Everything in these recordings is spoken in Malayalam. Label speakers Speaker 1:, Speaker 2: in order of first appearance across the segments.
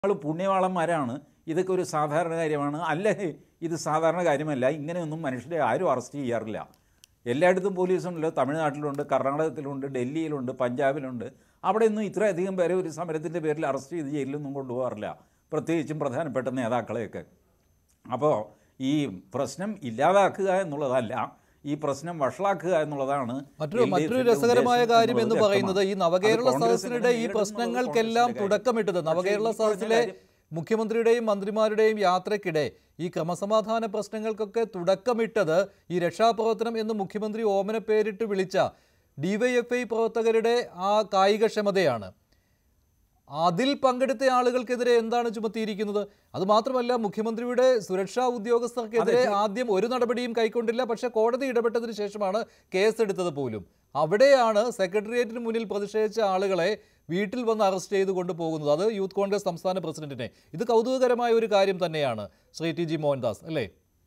Speaker 1: നമ്മൾ പുണ്യവാളന്മാരാണ് ഇതൊക്കെ ഒരു സാധാരണ കാര്യമാണ് അല്ലേ ഇത് സാധാരണ കാര്യമല്ല ഇങ്ങനെയൊന്നും മനുഷ്യരെ ആരും അറസ്റ്റ് ചെയ്യാറില്ല എല്ലായിടത്തും പോലീസുണ്ടല്ലോ തമിഴ്നാട്ടിലുണ്ട് കർണാടകത്തിലുണ്ട് ഡൽഹിയിലുണ്ട് പഞ്ചാബിലുണ്ട് അവിടെയൊന്നും ഇത്രയധികം പേരെ ഒരു സമരത്തിൻ്റെ പേരിൽ അറസ്റ്റ് ചെയ്ത് ജയിലിലൊന്നും കൊണ്ടുപോകാറില്ല പ്രത്യേകിച്ചും പ്രധാനപ്പെട്ട നേതാക്കളെയൊക്കെ അപ്പോൾ ഈ പ്രശ്നം ഇല്ലാതാക്കുക എന്നുള്ളതല്ല ഈ പ്രശ്നം വഷളാക്കുക എന്നുള്ളതാണ്
Speaker 2: മറ്റൊരു
Speaker 1: LDF
Speaker 2: മറ്റൊരു
Speaker 1: ന്റെ
Speaker 2: രസകരമായ
Speaker 1: ഉദ്ദേശം
Speaker 2: കാര്യം എന്ന്
Speaker 1: എന്നുള്ളത്
Speaker 2: പറയുന്നത് ഈ
Speaker 1: വ്യക്തമാണ്.
Speaker 2: നവകേരള
Speaker 1: അത് കോൺഗ്രസിന്
Speaker 2: സദസ്സിനിടെ ഈ
Speaker 1: നേരിടുന്നത്
Speaker 2: പ്രശ്നങ്ങൾക്കെല്ലാം
Speaker 1: കോൺഗ്രസിന്റെ
Speaker 2: തുടക്കമിട്ടത്
Speaker 1: കാര്യം.
Speaker 2: നവകേരള
Speaker 1: പക്ഷേ ഈ പറഞ്ഞ
Speaker 2: സദസ്സിലെ
Speaker 1: കാര്യം-
Speaker 2: മുഖ്യമന്ത്രിയുടെയും മന്ത്രിമാരുടെയും യാത്രക്കിടെ ഈ ക്രമസമാധാന പ്രശ്നങ്ങൾക്കൊക്കെ തുടക്കമിട്ടത് ഈ രക്ഷാപ്രവർത്തനം എന്ന് മുഖ്യമന്ത്രി ഓമന പേരിട്ട് വിളിച്ച ഡിവൈഎഫ്ഐ പ്രവർത്തകരുടെ ആ കായികക്ഷമതയാണ് അതിൽ പങ്കെടുത്ത ആളുകൾക്കെതിരെ എന്താണ് ചുമത്തിയിരിക്കുന്നത് അത് മാത്രമല്ല മുഖ്യമന്ത്രിയുടെ സുരക്ഷാ ഉദ്യോഗസ്ഥർക്കെതിരെ ആദ്യം ഒരു നടപടിയും കൈക്കൊണ്ടില്ല പക്ഷെ കോടതി ഇടപെട്ടതിന് ശേഷമാണ് കേസെടുത്തത് പോലും അവിടെയാണ് സെക്രട്ടേറിയറ്റിന് മുന്നിൽ പ്രതിഷേധിച്ച ആളുകളെ വീട്ടിൽ വന്ന് അറസ്റ്റ് ചെയ്ത് കൊണ്ടുപോകുന്നത് അത് യൂത്ത് കോൺഗ്രസ് സംസ്ഥാന പ്രസിഡന്റിനെ ഇത് കൗതുകകരമായ ഒരു കാര്യം തന്നെയാണ് ശ്രീ ടി ജി മോഹൻദാസ് അല്ലേ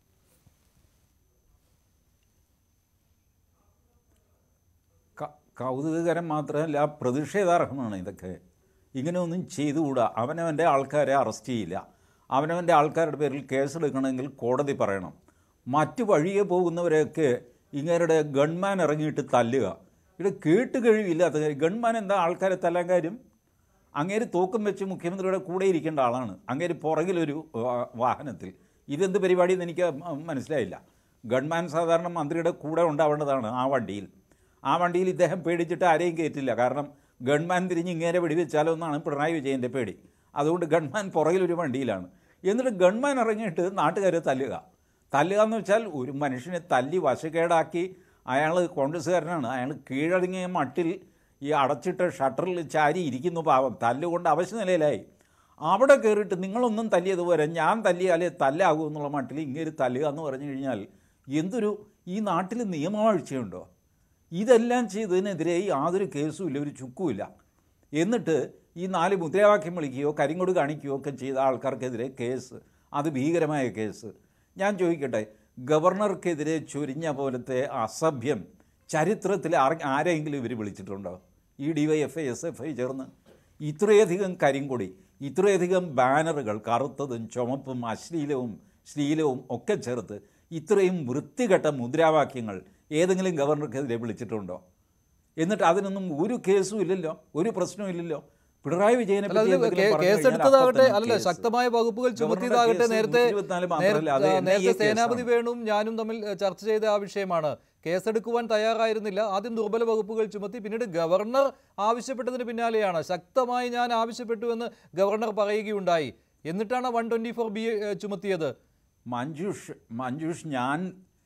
Speaker 1: ക- കൗതുകകരം മാത്രമല്ല പ്രതിഷേധാർഹമാണ് ഇതൊക്കെ ഇങ്ങനെയൊന്നും ചെയ്തുകൂടാ അവനവൻ്റെ ആൾക്കാരെ അറസ്റ്റ് ചെയ്യില്ല അവനവൻ്റെ ആൾക്കാരുടെ പേരിൽ കേസെടുക്കണമെങ്കിൽ കോടതി പറയണം മറ്റു വഴിയെ പോകുന്നവരെയൊക്കെ ഇങ്ങരുടെ ഗൺമാൻ ഇറങ്ങിയിട്ട് തല്ലുക ഇവിടെ കേട്ട് കഴിവില്ലാത്ത കാര്യം ഗൺമാൻ എന്താ ആൾക്കാരെ തല്ലാൻ കാര്യം അങ്ങേര് തോക്കും വെച്ച് മുഖ്യമന്ത്രിയുടെ കൂടെ ഇരിക്കേണ്ട ആളാണ് അങ്ങേര് പുറകിലൊരു വാ- വാഹനത്തിൽ ഇതെന്ത് പരിപാടിയെന്ന് എനിക്ക് മ- മനസ്സിലായില്ല ഗൺമാൻ സാധാരണ മന്ത്രിയുടെ കൂടെ ഉണ്ടാവേണ്ടതാണ് ആ വണ്ടിയിൽ ആ വണ്ടിയിൽ ഇദ്ദേഹം പേടിച്ചിട്ട് ആരെയും കയറ്റില്ല കാരണം ഗൺമാൻ തിരിഞ്ഞ് ഇങ്ങേരെ വെടിവെച്ചാലോ എന്നാണ് പിണറായി വിജയൻ്റെ പേടി അതുകൊണ്ട് ഗൺമാൻ പുറകിലൊരു വണ്ടിയിലാണ് എന്നിട്ട് ഗൺമാൻ ഇറങ്ങിയിട്ട് നാട്ടുകാരെ തല്ലുക തല്ലുക എന്ന് വെച്ചാൽ ഒരു മനുഷ്യനെ തല്ലി വശക്കേടാക്കി അയാൾ കോൺഗ്രസ്സുകാരനാണ് അയാൾ കീഴടങ്ങിയ മട്ടിൽ ഈ അടച്ചിട്ട ഷട്ടറിൽ ചാരി ഇരിക്കുന്നു പാവം തല്ലുകൊണ്ട് അവശ്യ നിലയിലായി അവിടെ കയറിയിട്ട് നിങ്ങളൊന്നും തല്ലിയതുപോലെ ഞാൻ തല്ലിയാലേ തല്ലാകൂ എന്നുള്ള മട്ടിൽ ഇങ്ങനെ തല്ലുക എന്ന് പറഞ്ഞു കഴിഞ്ഞാൽ എന്തൊരു ഈ നാട്ടിൽ നിയമവാഴ്ചയുണ്ടോ ഇതെല്ലാം ചെയ്തതിനെതിരെ യാതൊരു കേസും ഇല്ല ഒരു ചുക്കുമില്ല എന്നിട്ട് ഈ നാല് മുദ്രാവാക്യം വിളിക്കുകയോ കരിങ്ങോട് കാണിക്കുകയോ ഒക്കെ ചെയ്ത ആൾക്കാർക്കെതിരെ കേസ് അത് ഭീകരമായ കേസ് ഞാൻ ചോദിക്കട്ടെ ഗവർണർക്കെതിരെ ചൊരിഞ്ഞ പോലത്തെ അസഭ്യം ചരിത്രത്തിൽ ആർ ആരെങ്കിലും ഇവർ വിളിച്ചിട്ടുണ്ടോ ഈ D Y F I S F I ചേർന്ന് ഇത്രയധികം കരിങ്കൊടി ഇത്രയധികം ബാനറുകൾ കറുത്തതും ചുമപ്പും അശ്ലീലവും ശ്ലീലവും ഒക്കെ ചേർത്ത് ഇത്രയും വൃത്തികെട്ട മുദ്രാവാക്യങ്ങൾ ഏതെങ്കിലും ഗവർണർക്കെതിരെ വിളിച്ചിട്ടുണ്ടോ എന്നിട്ട് അതിനൊന്നും ഒരു കേസും ഇല്ലല്ലോ ഒരു പ്രശ്നവും ഇല്ലല്ലോ പിണറായി വിജയനെ
Speaker 2: അല്ല,
Speaker 1: പറ്റി
Speaker 2: അത്
Speaker 1: എന്തെങ്കിലും
Speaker 2: കേ-
Speaker 1: പറഞ്ഞു കഴിഞ്ഞാൽ
Speaker 2: കേസെടുത്തതാകട്ടെ
Speaker 1: അപ്പോൾ തന്നെ
Speaker 2: അല്ലല്ല
Speaker 1: കേസ്.
Speaker 2: ശക്തമായ വകുപ്പുകൾ
Speaker 1: ഗവർണറുടെ
Speaker 2: ചുമത്തിയതാകട്ടെ
Speaker 1: കേസ്
Speaker 2: നേരത്തെ
Speaker 1: 124 മാത്രമല്ല, അത്
Speaker 2: നേരത്തെ-
Speaker 1: NIA
Speaker 2: നേരത്തെ
Speaker 1: കേസാണ്.
Speaker 2: സേനാപതി വേണുവും ഞാനും തമ്മിൽ ഏഹ്, ചർച്ച ചെയ്ത ആ വിഷയമാണ് കേസെടുക്കുവാൻ തയ്യാറായിരുന്നില്ല ആദ്യം ദുർബല വകുപ്പുകൾ ചുമത്തി പിന്നീട് ഗവർണർ ആവശ്യപ്പെട്ടതിന് പിന്നാലെയാണ് ശക്തമായി ഞാൻ ആവശ്യപ്പെട്ടു എന്ന് ഗവർണർ പറയുകയുണ്ടായി എന്നിട്ടാണ് വൺ ട്വന്റി ഫോർ ബി ചുമത്തിയത്
Speaker 1: മഞ്ജുഷ് മഞ്ജുഷ് ഞാൻ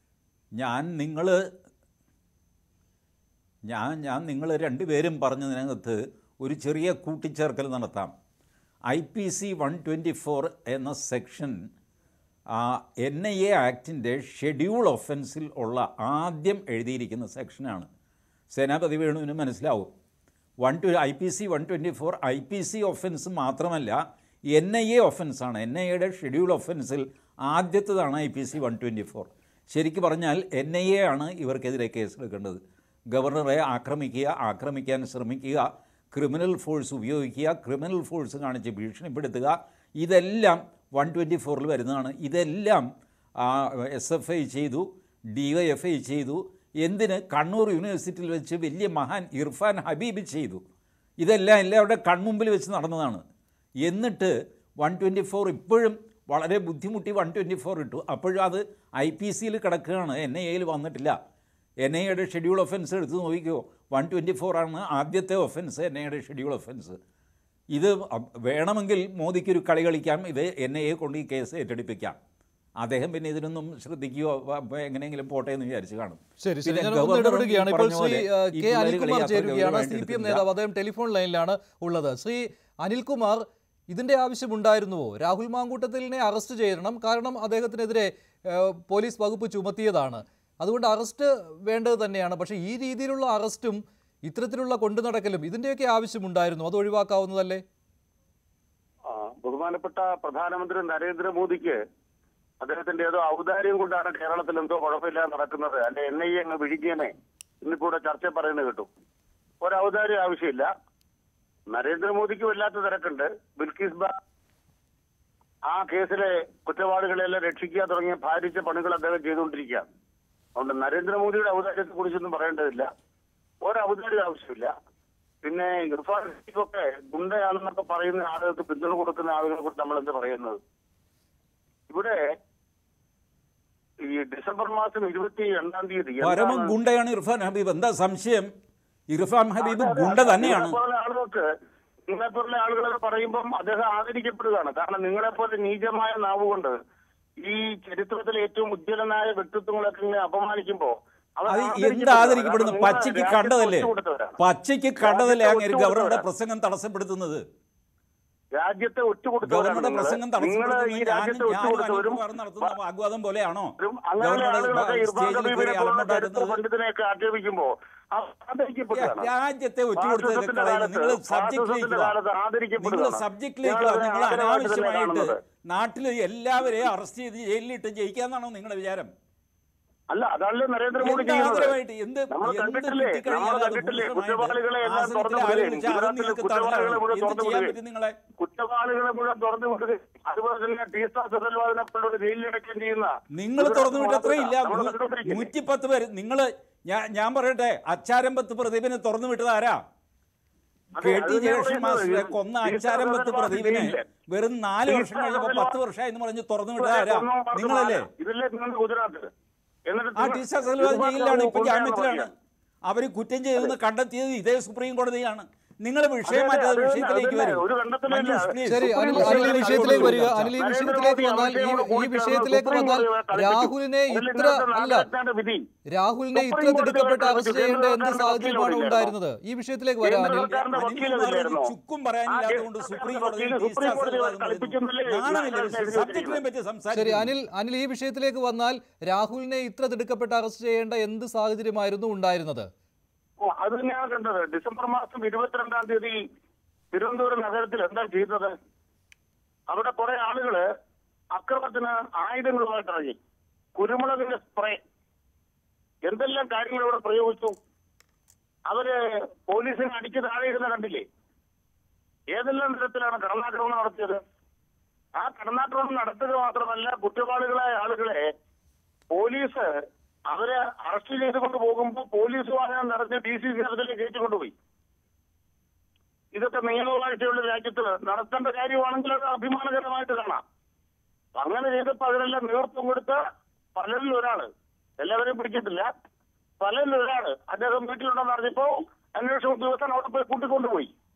Speaker 1: ഞാൻ നിങ്ങൾ ഞാൻ ഞാൻ നിങ്ങൾ രണ്ടുപേരും പറഞ്ഞതിനകത്ത് ഒരു ചെറിയ കൂട്ടിച്ചേർക്കൽ നടത്താം I P C one twenty four എന്ന സെക്ഷൻ എൻ ഐ എ ആക്ടിൻ്റെ ഷെഡ്യൂൾ ഒഫൻസിൽ ഉള്ള ആദ്യം എഴുതിയിരിക്കുന്ന സെക്ഷനാണ് സേനാപതി വേണുവിന് മനസ്സിലാവും one two I P C one twenty four I P C offence മാത്രമല്ല എൻ ഐ എ ഒഫൻസാണ് എൻ ഐ എയുടെ ഷെഡ്യൂൾ ഒഫൻസിൽ ആദ്യത്തേതാണ് I P C one twenty four ശരിക്കും പറഞ്ഞാൽ എൻ ഐ എ ആണ് ഇവർക്കെതിരെ കേസെടുക്കേണ്ടത് ഗവർണറെ ആക്രമിക്കുക ആക്രമിക്കാൻ ശ്രമിക്കുക ക്രിമിനൽ ഫോഴ്സ് ഉപയോഗിക്കുക ക്രിമിനൽ ഫോഴ്സ് കാണിച്ച് ഭീഷണിപ്പെടുത്തുക ഇതെല്ലാം വൺ ട്വൻറ്റി ഫോറിൽ വരുന്നതാണ് ഇതെല്ലാം എസ് എഫ് ഐ ചെയ്തു ഡി വൈ എഫ് ഐ ചെയ്തു എന്തിന് കണ്ണൂർ യൂണിവേഴ്സിറ്റിയിൽ വെച്ച് വലിയ മഹാൻ ഇർഫാൻ ഹബീബ് ചെയ്തു ഇതെല്ലാം എല്ലാവരുടെ കൺമുമ്പിൽ വെച്ച് നടന്നതാണ് എന്നിട്ട് വൺ ട്വൻറ്റി ഫോർ ഇപ്പോഴും വളരെ ബുദ്ധിമുട്ടി വൺ ട്വൻറ്റി ഫോർ ഇട്ടു അപ്പോഴും അത് ഐ പി സിയിൽ കിടക്കുകയാണ് എൻ ഐ എയിൽ വന്നിട്ടില്ല എൻ ഐ എയുടെ ഷെഡ്യൂൾ ഒഫൻസ് എടുത്ത് നോക്കിക്കോ വൺ ട്വൻറ്റി ഫോർ ആണ് ആദ്യത്തെ ഒഫൻസ് എൻ ഐ എയുടെ ഷെഡ്യൂൾ ഒഫൻസ് ഇത് അ- വേണമെങ്കിൽ മോദിക്കൊരു കളി കളിക്കാം ഇത് എൻ ഐ എ കൊണ്ട് ഈ കേസ് ഏറ്റെടുപ്പിക്കാം അദ്ദേഹം പിന്നെ ഇതിനൊന്നും ശ്രദ്ധിക്കുകയോ വ- വ- എങ്ങനെയെങ്കിലും പോട്ടെ എന്ന് വിചാരിച്ച് കാണും
Speaker 2: ശരി ശരി
Speaker 1: പിന്നെ
Speaker 2: ഞാൻ ഒന്ന്
Speaker 1: ഗവർണറും ഈ
Speaker 2: ഇടപെടുകയാണ് ഇപ്പോൾ
Speaker 1: പറഞ്ഞ
Speaker 2: ശ്രീ
Speaker 1: പോലെ
Speaker 2: ഏഹ്,
Speaker 1: ഈ
Speaker 2: കെ
Speaker 1: പിള്ളേരുകളെ
Speaker 2: അനിൽകുമാർ
Speaker 1: അത്ര
Speaker 2: ചേരുകയാണ്
Speaker 1: ഗൗരവമായിട്ട്
Speaker 2: സി പി എം
Speaker 1: എടുത്തില്ല.
Speaker 2: നേതാവ് അദ്ദേഹം ടെലിഫോൺ ലൈനിലാണ് ഉള്ളത് ശ്രീ അനിൽകുമാർ ഇതിന്റെ ആവശ്യമുണ്ടായിരുന്നുവോ രാഹുൽ മാങ്കൂട്ടത്തിലിനെ അറസ്റ്റ് ചെയ്യണം കാരണം അദ്ദേഹത്തിനെതിരെ ഏഹ്, പോലീസ് വകുപ്പ് ചുമത്തിയതാണ് അതുകൊണ്ട് അറസ്റ്റ് വേണ്ടത് തന്നെയാണ് പക്ഷേ ഈ രീതിയിലുള്ള അറസ്റ്റും ഇത്തരത്തിലുള്ള കൊണ്ടു നടക്കലും ഇതിന്റെയൊക്കെ ആവശ്യമുണ്ടായിരുന്നു അത് ഒഴിവാക്കാവുന്നതല്ലേ
Speaker 3: ആ, ബഹുമാനപ്പെട്ട പ്രധാനമന്ത്രി നരേന്ദ്രമോദിക്ക് അദ്ദേഹത്തിന്റെ ഏതോ ഔദാര്യം കൊണ്ടാണ് കേരളത്തിൽ എന്തോ കുഴപ്പമില്ലാതെ നടക്കുന്നത് അല്ലെ എൻ ഐ എ അങ്ങ് വിഴുങ്ങിയനെ ഇന്നിപ്പോ ഇവിടെ ചർച്ച പറയുന്നത് കേട്ടു ഒരു ഔദാര്യം ആവശ്യമില്ല നരേന്ദ്രമോദിക്ക് വല്ലാത്ത തിരക്കുണ്ട് ബിൽക്കിസ് ബാ ആ കേസിലെ കുറ്റവാളികളെല്ലാം രക്ഷിക്കുക തുടങ്ങിയ ഭാരിച്ച പണികൾ അദ്ദേഹം ചെയ്തുകൊണ്ടിരിക്കുകയാണ് അതുകൊണ്ട് നരേന്ദ്രമോദിയുടെ ഔദാര്യത്തെ കുറിച്ചൊന്നും പറയേണ്ടതില്ല ഒരു ഔദാര്യം ആവശ്യമില്ല പിന്നെ ഇർഫാൻ ഒക്കെ ഗുണ്ടയാണെന്നൊക്കെ പറയുന്ന ആളുകൾക്ക് പിന്തുണ കൊടുക്കുന്ന ആളുകളെ കുറിച്ച് നമ്മൾ എന്ത് പറയുന്നത് ഇവിടെ ഈ ഡിസംബർ മാസം ഇരുപത്തി രണ്ടാം തീയതി
Speaker 1: പരമ
Speaker 3: എന്താണ്
Speaker 1: ഗുണ്ടയാണ് ഇർഫാൻ ഹബീബ് എന്താ സംശയം ഇർഫാൻ ഹബീബ് ഗുണ്ട തന്നെയാണ്
Speaker 3: നിങ്ങളെപ്പോലുള്ള ആളുകൾക്ക് നിങ്ങളെപ്പോലുള്ള ആളുകളൊക്കെ പറയുമ്പം അദ്ദേഹം ആദരിക്കപ്പെടുകയാണ് കാരണം നിങ്ങളെപ്പോലെ നീചമായ നാവുകൊണ്ട് ഈ ചരിത്രത്തിലെ ഏറ്റവും ഉജ്ജ്വലനായ വ്യക്തിത്വങ്ങളൊക്കെ ഇങ്ങനെ അപമാനിക്കുമ്പോ അവർ
Speaker 1: അത്
Speaker 3: ആദരിക്കപ്പെടുകയാണ്.
Speaker 1: എന്ത് ആദരിക്കപ്പെടുന്നു
Speaker 3: കാരണം നിങ്ങൾ
Speaker 1: പച്ചയ്ക്ക്
Speaker 3: രാജ്യത്തെ
Speaker 1: കണ്ടതല്ലേ
Speaker 3: ഒറ്റുകൊടുത്തവരാണ്.
Speaker 1: പച്ചയ്ക്ക് കണ്ടതല്ലേ
Speaker 3: രാജ്യത്തെ
Speaker 1: അങ്ങനെ ഗവർണറുടെ
Speaker 3: ഒറ്റുകൊടുത്തവരാണ്.
Speaker 1: പ്രസംഗം തടസ്സപ്പെടുത്തുന്നത്
Speaker 3: രാജ്യത്തെ ഒറ്റുകൊടുത്തവരാണ്
Speaker 1: ഗവർണറുടെ
Speaker 3: നിങ്ങൾ.
Speaker 1: പ്രസംഗം
Speaker 3: നിങ്ങൾ ഈ
Speaker 1: തടസ്സപ്പെടുത്തുന്നത് ഞാൻ
Speaker 3: രാജ്യത്തെ
Speaker 1: ഞാനും
Speaker 3: ഒറ്റുകൊടുത്തവരും
Speaker 1: അനിൽകുമാർ നടത്തുന്ന വാഗ്വാദം പോലെയാണോ
Speaker 3: അങ്ങനെ ആളുകളൊക്കെ
Speaker 1: ഗവർണറുടെ
Speaker 3: ഇർഫാൻ
Speaker 1: സ്റ്റേജിൽ
Speaker 3: കബീബിനെ
Speaker 1: കയറി
Speaker 3: പോലുള്ള ചരിത്ര
Speaker 1: അലമുണ്ടാക്കുന്നത്
Speaker 3: പണ്ഡിതനെയൊക്കെ ആക്ഷേപിക്കുമ്പോ അവർ ആദരിക്കപ്പെടുകയാണ്
Speaker 1: രാജ്യത്തെ ഒറ്റുകൊടുത്തൊക്കെ
Speaker 3: ഫാസിസത്തിന്റെ
Speaker 1: കളയുന്നു നിങ്ങൾ
Speaker 3: കാലത്ത്
Speaker 1: സബ്ജക്റ്റിലേക്ക്
Speaker 3: ഫാസിസത്തിന്റെ
Speaker 1: വാ.
Speaker 3: കാലത്ത്
Speaker 1: നിങ്ങൾ
Speaker 3: ആദരിക്കപ്പെടുകയാണ്.
Speaker 1: സബ്ജക്റ്റിലേക്ക്
Speaker 3: ഞങ്ങൾ
Speaker 1: വാ.
Speaker 3: അതിനെ
Speaker 1: നിങ്ങൾ
Speaker 3: ആദരവായിട്ട് തന്നെ
Speaker 1: അനാവശ്യമായിട്ട്
Speaker 3: കാണുന്നത്.
Speaker 1: നാട്ടിൽ എല്ലാവരെയും അറസ്റ്റ് ചെയ്ത് ജയിലിലിട്ട് ജയിക്കാന്നാണോ നിങ്ങളുടെ വിചാരം
Speaker 3: അല്ല അതല്ലേ നരേന്ദ്രമോദി
Speaker 1: എന്ത്
Speaker 3: ചെയ്യുന്നത്
Speaker 1: ആദരവായിട്ട്? എന്ത്
Speaker 3: നമ്മൾ
Speaker 1: എന്ത്
Speaker 3: കണ്ടിട്ടില്ലേ
Speaker 1: കിട്ടിക്കഴിഞ്ഞാൽ
Speaker 3: നമ്മൾ
Speaker 1: അത്
Speaker 3: കണ്ടിട്ടില്ലേ
Speaker 1: ഭൂഷണമായിട്ട്
Speaker 3: കുറ്റവാളികളെ എല്ലാം
Speaker 1: ആസനത്തിൽ
Speaker 3: തുറന്നു
Speaker 1: ആളുകൾ
Speaker 3: വിടുകയും
Speaker 1: വിളിച്ച് അത്
Speaker 3: ഗുജറാത്തിലെ
Speaker 1: നിങ്ങൾക്ക്
Speaker 3: കുറ്റവാളികളെ
Speaker 1: തടഞ്ഞാൽ
Speaker 3: മുഴുവൻ
Speaker 1: എന്ത്
Speaker 3: തുറന്നു
Speaker 1: ചെയ്യാൻ
Speaker 3: വിടുകയും
Speaker 1: പറ്റും നിങ്ങളെ
Speaker 3: കുറ്റവാളികളെ മുഴുവൻ തുറന്നു വിടുകയും അതുപോലെ തന്നെ ടീസ്റ്റാ സുരൽവാദിനെ പോലുള്ള ജയിലിലടക്കം ചെയ്യുന്ന
Speaker 1: നിങ്ങൾ തുറന്നു വിട്ടത്രേ ഇല്ല
Speaker 3: നമ്മൾ കണ്ടുകൊണ്ടിരിക്കുന്നു.
Speaker 1: നൂറ്റിപ്പത്ത് പേര് നിങ്ങൾ ഞാൻ ഞാൻ പറയട്ടെ അച്ചാരമ്പത്ത് പ്രദീപിനെ തുറന്നു വിട്ടത് ആരാ
Speaker 3: അതെ,
Speaker 1: കെ
Speaker 3: അത്
Speaker 1: ടി
Speaker 3: ഞാൻ
Speaker 1: ജയകൃഷ്ണൻ
Speaker 3: പറയുന്നത്
Speaker 1: മാസ്റ്ററെ
Speaker 3: ഈ
Speaker 1: കൊന്ന
Speaker 3: ടീച്ചർ
Speaker 1: അച്ചാരമ്പത്ത്
Speaker 3: സുരൽവാദ്
Speaker 1: പ്രദീപിനെ
Speaker 3: ജയിലില്.
Speaker 1: വെറും നാല് വർഷം
Speaker 3: ടീച്ചർ
Speaker 1: കഴിഞ്ഞപ്പോ
Speaker 3: സുരൽവാദ്
Speaker 1: പത്ത് വർഷമായി എന്ന് പറഞ്ഞ് തുറന്നു വിട്ടത് ആരാ
Speaker 3: ഒന്നോ പത്തോ
Speaker 1: നിങ്ങളല്ലേ
Speaker 3: മാസം. ഇതില്ലേ നിങ്ങളുടെ ഗുജറാത്ത് എന്നിട്ട്
Speaker 1: ആ
Speaker 3: നിങ്ങൾ
Speaker 1: ടീച്ചർ സൽവാദ്
Speaker 3: ഒരുപാട്
Speaker 1: ജയിലിലാണ് ഇപ്പൊ
Speaker 3: കൊണ്ടുവരാൻ
Speaker 1: ജാമ്യത്തിലാണ്
Speaker 3: പറയാം.
Speaker 1: അവർ കുറ്റം ചെയ്തെന്ന് കണ്ടെത്തിയത് ഇതേ സുപ്രീം കോടതിയാണ് നിങ്ങൾ വിഷയം
Speaker 3: അതെ,
Speaker 1: മാറ്റാതെ
Speaker 3: അതെ,
Speaker 1: വിഷയത്തിലേക്ക്
Speaker 3: അതെ,
Speaker 1: വരും
Speaker 3: ഒരു കണ്ടെത്തലും ഇല്ല.
Speaker 1: മഞ്ജുഷ്, please.
Speaker 2: ശരി അനിൽ
Speaker 3: സുപ്രീം
Speaker 2: അനിൽ ഈ
Speaker 3: കോടതി
Speaker 2: വിഷയത്തിലേക്ക് വരിക
Speaker 3: ചർച്ച.
Speaker 2: അനിൽ ഈ
Speaker 3: നരേന്ദ്ര
Speaker 2: വിഷയത്തിലേക്ക്
Speaker 3: മോദി
Speaker 2: വന്നാൽ ഈ
Speaker 3: അവരെയോട്
Speaker 2: ഈ
Speaker 3: കൂടി
Speaker 2: വിഷയത്തിലേക്ക്
Speaker 3: സുപ്രീം
Speaker 2: വന്നാൽ
Speaker 3: കോടതിയെ കളിപ്പിച്ചു.
Speaker 2: രാഹുലിനെ
Speaker 3: അതിൽ
Speaker 2: ഇത്ര
Speaker 3: ഇന്നത്തെ
Speaker 2: അല്ല
Speaker 3: നാലാഴ്ചത്തെ വിധി
Speaker 2: രാഹുലിനെ ഇത്ര
Speaker 3: സുപ്രീം കോടതി
Speaker 2: തിടുക്കപ്പെട്ട്
Speaker 3: വരെ
Speaker 2: അറസ്റ്റ്
Speaker 3: കളിപ്പിച്ചു.
Speaker 2: ചെയ്യേണ്ട എന്ത്
Speaker 3: കേന്ദ്ര
Speaker 2: സാഹചര്യമാണ്
Speaker 3: സർക്കാരിന്റെ
Speaker 2: ഉണ്ടായിരുന്നത് ഈ വിഷയത്തിലേക്ക് വരാം
Speaker 3: കേന്ദ്ര
Speaker 2: അനിൽ
Speaker 3: സർക്കാരിന്റെ വക്കീലല്ലായിരുന്നോ?
Speaker 1: ചുക്കും പറയാനില്ലാത്തതുകൊണ്ട്
Speaker 3: ആ
Speaker 1: സുപ്രീം
Speaker 3: കേന്ദ്ര
Speaker 1: കോടതി
Speaker 3: വക്കീല് സുപ്രീം കോടതി വരെ കളിപ്പിച്ചെന്നല്ലേ
Speaker 1: നാണമില്ല
Speaker 3: ഇതിനകത്ത്
Speaker 1: സബ്ജക്റ്റിനെ പറ്റി
Speaker 2: ശരി
Speaker 1: സംസാരിക്കും
Speaker 2: അനിൽ അനിൽ ഈ വിഷയത്തിലേക്ക് വന്നാൽ രാഹുലിനെ ഇത്ര തിടുക്കപ്പെട്ട് അറസ്റ്റ് ചെയ്യേണ്ട എന്ത് സാഹചര്യമായിരുന്നു ഉണ്ടായിരുന്നത്
Speaker 3: ഓ, അത് തന്നെയാണ് കണ്ടത് ഡിസംബർ മാസം ഇരുപത്തിരണ്ടാം തീയതി തിരുവനന്തപുരം നഗരത്തിൽ എന്താ ചെയ്തത് അവിടെ കുറെ ആളുകള് അക്രമത്തിന് ആയുധങ്ങളുമായിട്ട് ഇറങ്ങി കുരുമുളകിന്റെ സ്പ്രേ എന്തെല്ലാം കാര്യങ്ങൾ ഇവിടെ പ്രയോഗിച്ചു അവര് പോലീസിനെ അടിച്ച് താഴെയിരുന്ന കണ്ടില്ലേ ഏതെല്ലാം തരത്തിലാണ് കടന്നാക്രമണം നടത്തിയത് ആ കടന്നാക്രമണം നടത്തുക മാത്രമല്ല കുറ്റവാളികളായ ആളുകളെ പോലീസ് അവരെ അറസ്റ്റ് ചെയ്തുകൊണ്ട് പോകുമ്പോൾ പോലീസ് വാഹനം നടന്ന് ഡി സി കേന്ദ്രത്തിലേക്ക് കയറ്റിക്കൊണ്ടുപോയി ഇതൊക്കെ നിയമവാഴ്ചയുള്ള രാജ്യത്ത് നടത്തേണ്ട കാര്യമാണെങ്കിൽ അത് അഭിമാനകരമായിട്ട് കാണാം അങ്ങനെ ചെയ്തപ്പോ അതിനെല്ലാം നേതൃത്വം കൊടുത്ത പലരിൽ ഒരാള് എല്ലാവരെയും പിടിച്ചിട്ടില്ല പലരിൽ ഒരാള് അദ്ദേഹം വീട്ടിലുണ്ടെന്ന് അറിഞ്ഞപ്പോ അന്വേഷണ ഉദ്യോഗസ്ഥൻ അവിടെ പോയി കൂട്ടിക്കൊണ്ടുപോയി